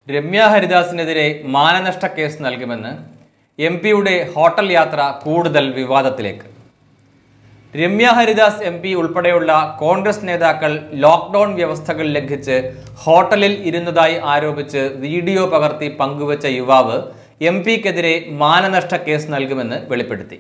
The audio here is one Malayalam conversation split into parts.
രമ്യ ഹരിദാസിനെതിരെ മാനനഷ്ട കേസ് നൽകുമെന്ന് എം പിയുടെ ഹോട്ടൽ യാത്ര കൂടുതൽ വിവാദത്തിലേക്ക് രമ്യ ഹരിദാസ് എം പി ഉൾപ്പെടെയുള്ള കോൺഗ്രസ് നേതാക്കൾ ലോക്ക്ഡൌൺ വ്യവസ്ഥകൾ ലംഘിച്ച് ഹോട്ടലിൽ ഇരുന്നതായി ആരോപിച്ച് വീഡിയോ പകർത്തി പങ്കുവച്ച യുവാവ് എം പിക്കെതിരെ മാനനഷ്ട കേസ് നൽകുമെന്ന് വെളിപ്പെടുത്തി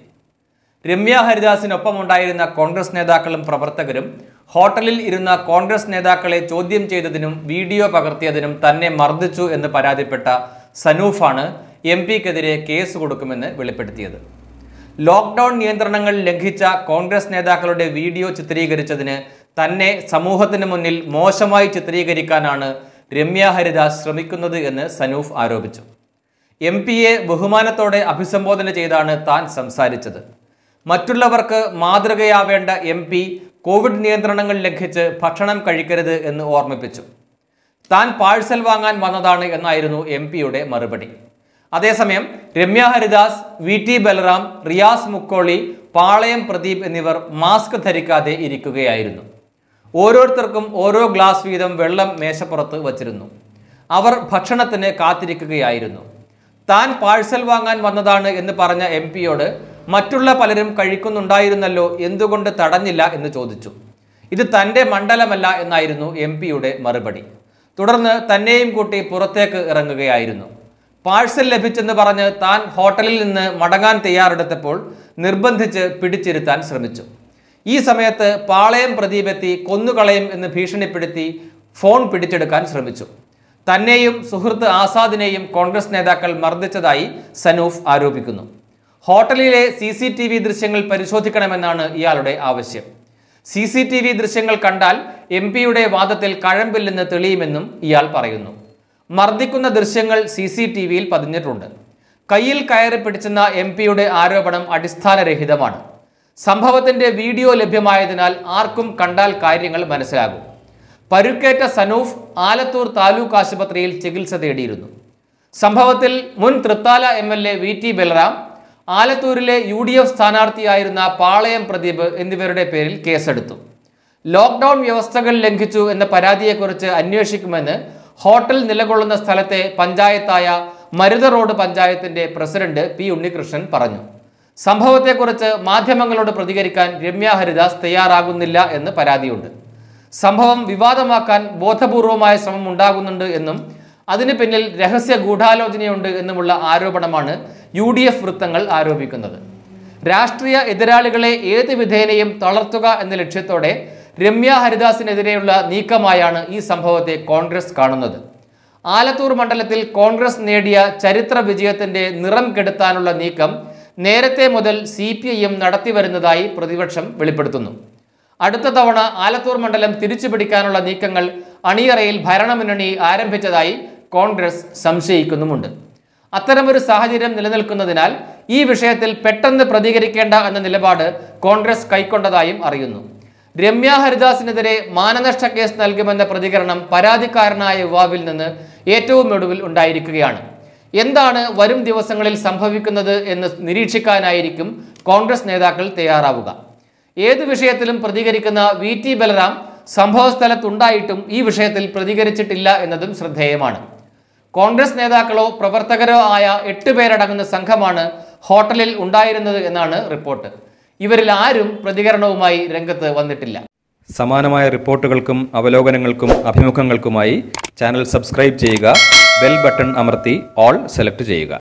രമ്യ ഹരിദാസിനൊപ്പമുണ്ടായിരുന്ന കോൺഗ്രസ് നേതാക്കളും പ്രവർത്തകരും ഹോട്ടലിൽ ഇരുന്ന കോൺഗ്രസ് നേതാക്കളെ ചോദ്യം ചെയ്തതിനും വീഡിയോ പകർത്തിയതിനും തന്നെ മർദ്ദിച്ചു എന്ന് പരാതിപ്പെട്ട സനൂഫാണ് എം പിക്കെതിരെ കേസ് കൊടുക്കുമെന്ന് വെളിപ്പെടുത്തിയത് ലോക്ക്ഡൌൺ നിയന്ത്രണങ്ങൾ ലംഘിച്ച കോൺഗ്രസ് നേതാക്കളുടെ വീഡിയോ ചിത്രീകരിച്ചതിന് തന്നെ സമൂഹത്തിന് മുന്നിൽ മോശമായി ചിത്രീകരിക്കാനാണ് രമ്യ ഹരിദാസ് ശ്രമിക്കുന്നത് എന്ന് സനൂഫ് ആരോപിച്ചു എം പിയെ ബഹുമാനത്തോടെ അഭിസംബോധന ചെയ്താണ് താൻ സംസാരിച്ചത് മറ്റുള്ളവർക്ക് മാതൃകയാവേണ്ട എം പി കോവിഡ് നിയന്ത്രണങ്ങൾ ലംഘിച്ച് ഭക്ഷണം കഴിക്കരുത് എന്ന് ഓർമ്മിപ്പിച്ചു താൻ പാഴ്സൽ വാങ്ങാൻ വന്നതാണ് എന്നായിരുന്നു എം പിയുടെ മറുപടി അതേസമയം രമ്യ ഹരിദാസ് വി ടി ബലറാം റിയാസ് മുക്കോളി പാളയം പ്രദീപ് എന്നിവർ മാസ്ക് ധരിക്കാതെ ഇരിക്കുകയായിരുന്നു ഓരോരുത്തർക്കും ഓരോ ഗ്ലാസ് വീതം വെള്ളം മേശപ്പുറത്ത് വച്ചിരുന്നു അവർ ഭക്ഷണത്തിന് കാത്തിരിക്കുകയായിരുന്നു താൻ പാഴ്സൽ വാങ്ങാൻ വന്നതാണ് എന്ന് പറഞ്ഞ എം പിയോട് മറ്റുള്ള പലരും കഴിക്കുന്നുണ്ടായിരുന്നല്ലോ എന്തുകൊണ്ട് തടഞ്ഞില്ല എന്ന് ചോദിച്ചു ഇത് തൻ്റെ മണ്ഡലമല്ല എന്നായിരുന്നു എം പിയുടെ മറുപടി തുടർന്ന് തന്നെയും കൂട്ടി പുറത്തേക്ക് ഇറങ്ങുകയായിരുന്നു പാഴ്സൽ ലഭിച്ചെന്ന് പറഞ്ഞ് താൻ ഹോട്ടലിൽ നിന്ന് മടങ്ങാൻ തയ്യാറെടുത്തപ്പോൾ നിർബന്ധിച്ച് പിടിച്ചിരുത്താൻ ശ്രമിച്ചു ഈ സമയത്ത് പാളയം പ്രദീപെത്തി കൊന്നുകളയും എന്ന് ഭീഷണിപ്പെടുത്തി ഫോൺ പിടിച്ചെടുക്കാൻ ശ്രമിച്ചു തന്നെയും സുഹൃത്ത് ആസാദിനെയും കോൺഗ്രസ് നേതാക്കൾ മർദ്ദിച്ചതായി സനൂഫ് ആരോപിക്കുന്നു ഹോട്ടലിലെ സി സി ടി വി ദൃശ്യങ്ങൾ പരിശോധിക്കണമെന്നാണ് ഇയാളുടെ ആവശ്യം സി സി ടി വി ദൃശ്യങ്ങൾ കണ്ടാൽ എം പിയുടെ വാദത്തിൽ കഴമ്പില്ലെന്ന് തെളിയുമെന്നും ഇയാൾ പറയുന്നു മർദ്ദിക്കുന്ന ദൃശ്യങ്ങൾ സി സി ടി വിയിൽ പതിഞ്ഞിട്ടുണ്ട് കയ്യിൽ കയറി പിടിച്ചെന്ന എം പിയുടെ ആരോപണം അടിസ്ഥാനരഹിതമാണ് സംഭവത്തിന്റെ വീഡിയോ ലഭ്യമായതിനാൽ ആർക്കും കണ്ടാൽ കാര്യങ്ങൾ മനസ്സിലാകും പരുക്കേറ്റ സനൂഫ് ആലത്തൂർ താലൂക്ക് ആശുപത്രിയിൽ ചികിത്സ തേടിയിരുന്നു സംഭവത്തിൽ മുൻ Thrithala M L A V T Balram ആലത്തൂരിലെ യു ഡി എഫ് സ്ഥാനാർത്ഥിയായിരുന്ന പാളയം പ്രദീപ് എന്നിവരുടെ പേരിൽ കേസെടുത്തു ലോക്ക്ഡൌൺ വ്യവസ്ഥകൾ ലംഘിച്ചു എന്ന പരാതിയെക്കുറിച്ച് അന്വേഷിക്കുമെന്ന് ഹോട്ടൽ നിലകൊള്ളുന്ന സ്ഥലത്തെ പഞ്ചായത്തായ മരുത റോഡ് പഞ്ചായത്തിന്റെ പ്രസിഡന്റ് പി ഉണ്ണികൃഷ്ണൻ പറഞ്ഞു സംഭവത്തെക്കുറിച്ച് മാധ്യമങ്ങളോട് പ്രതികരിക്കാൻ രമ്യ ഹരിദാസ് തയ്യാറാകുന്നില്ല എന്ന് പരാതിയുണ്ട് സംഭവം വിവാദമാക്കാൻ ബോധപൂർവമായ ശ്രമം ഉണ്ടാകുന്നുണ്ട് എന്നും അതിന് പിന്നിൽ രഹസ്യ ഗൂഢാലോചനയുണ്ട് എന്നുമുള്ള ആരോപണമാണ് യു ഡി എഫ് വൃത്തങ്ങൾ ആരോപിക്കുന്നത് രാഷ്ട്രീയ എതിരാളികളെ ഏത് വിധേനയും തളർത്തുക എന്ന ലക്ഷ്യത്തോടെ രമ്യ ഹരിദാസിനെതിരെയുള്ള നീക്കമായാണ് ഈ സംഭവത്തെ കോൺഗ്രസ് കാണുന്നത് ആലത്തൂർ മണ്ഡലത്തിൽ കോൺഗ്രസ് നേടിയ ചരിത്ര വിജയത്തിന്റെ നിറം കെടുത്താനുള്ള നീക്കം നേരത്തെ മുതൽ സി പി ഐ എം നടത്തിവരുന്നതായി പ്രതിപക്ഷം വെളിപ്പെടുത്തുന്നു അടുത്ത തവണ ആലത്തൂർ മണ്ഡലം തിരിച്ചുപിടിക്കാനുള്ള നീക്കങ്ങൾ അണിയറയിൽ ഭരണമുന്നണി ആരംഭിച്ചതായി കോൺഗ്രസ് സംശയിക്കുന്നുമുണ്ട് അത്തരമൊരു സാഹചര്യം നിലനിൽക്കുന്നതിനാൽ ഈ വിഷയത്തിൽ പെട്ടെന്ന് പ്രതികരിക്കേണ്ട എന്ന നിലപാട് കോൺഗ്രസ് കൈക്കൊണ്ടതായും അറിയുന്നു രമ്യ ഹരിദാസിനെതിരെ മാനനഷ്ട കേസ് നൽകുമെന്ന പ്രതികരണം പരാതിക്കാരനായ യുവാവിൽ നിന്ന് ഏറ്റവും ഒടുവിൽ ഉണ്ടായിരിക്കുകയാണ് എന്താണ് വരും ദിവസങ്ങളിൽ സംഭവിക്കുന്നത് എന്ന് നിരീക്ഷിക്കാനായിരിക്കും കോൺഗ്രസ് നേതാക്കൾ തയ്യാറാവുക ഏതു വിഷയത്തിലും പ്രതികരിക്കുന്ന വി ടി ബലറാം സംഭവസ്ഥലത്തുണ്ടായിട്ടും ഈ വിഷയത്തിൽ പ്രതികരിച്ചിട്ടില്ല എന്നതും ശ്രദ്ധേയമാണ് കോൺഗ്രസ് നേതാക്കളോ പ്രവർത്തകരോ ആയ എട്ട് പേരടങ്ങുന്ന സംഘമാണ് ഹോട്ടലിൽ ഉണ്ടായിരുന്നത് എന്നാണ് റിപ്പോർട്ട് ഇവരിൽ ആരും പ്രതികരണവുമായി രംഗത്ത് വന്നിട്ടില്ല സമാനമായ റിപ്പോർട്ടുകൾക്കും അവലോകനങ്ങൾക്കും അഭിമുഖങ്ങൾക്കുമായി ചാനൽ സബ്സ്ക്രൈബ് ചെയ്യുക ബെൽ ബട്ടൺ അമർത്തി ഓൾ സെലക്ട് ചെയ്യുക